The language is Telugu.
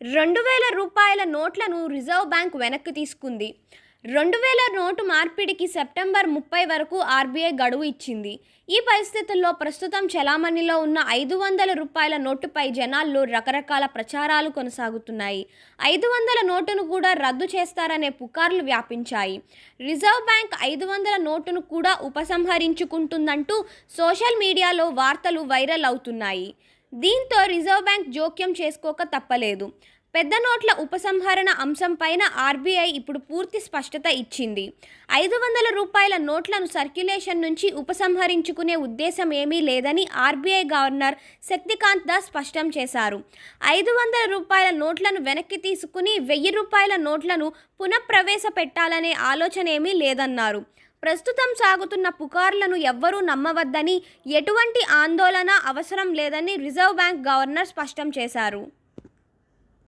రెండు వేల రూపాయల నోట్లను రిజర్వ్ బ్యాంక్ వెనక్కి తీసుకుంది రెండు వేల నోటు మార్పిడికి సెప్టెంబర్ ముప్పై వరకు ఆర్బీఐ గడువు ఇచ్చింది ఈ పరిస్థితుల్లో ప్రస్తుతం చలామణిలో ఉన్న ఐదు వందల రూపాయల నోటుపై జనాల్లో రకరకాల ప్రచారాలు కొనసాగుతున్నాయి ఐదు వందల నోటును కూడా రద్దు చేస్తారనే పుకార్లు వ్యాపించాయి రిజర్వ్ బ్యాంక్ ఐదు వందల నోటును కూడా ఉపసంహరించుకుంటుందంటూ సోషల్ మీడియాలో వార్తలు వైరల్ అవుతున్నాయి దీంతో రిజర్వ్ బ్యాంక్ జోక్యం చేసుకోక తప్పలేదు పెద్ద నోట్ల ఉపసంహరణ అంశంపైన ఆర్బీఐ ఇప్పుడు పూర్తి స్పష్టత ఇచ్చింది ఐదు వందల రూపాయల నోట్లను సర్క్యులేషన్ నుంచి ఉపసంహరించుకునే ఉద్దేశం ఏమీ లేదని ఆర్బీఐ గవర్నర్ శక్తికాంత్ దాస్ స్పష్టం చేశారు ఐదు వందల రూపాయల నోట్లను వెనక్కి తీసుకుని వెయ్యి రూపాయల నోట్లను పునఃప్రవేశపెట్టాలనే ఆలోచన ఏమీ లేదన్నారు ప్రస్తుతం సాగుతున్న పుకార్లను ఎవ్వరూ నమ్మవద్దని ఎటువంటి ఆందోళన అవసరం లేదని రిజర్వ్ బ్యాంక్ గవర్నర్ స్పష్టం చేశారు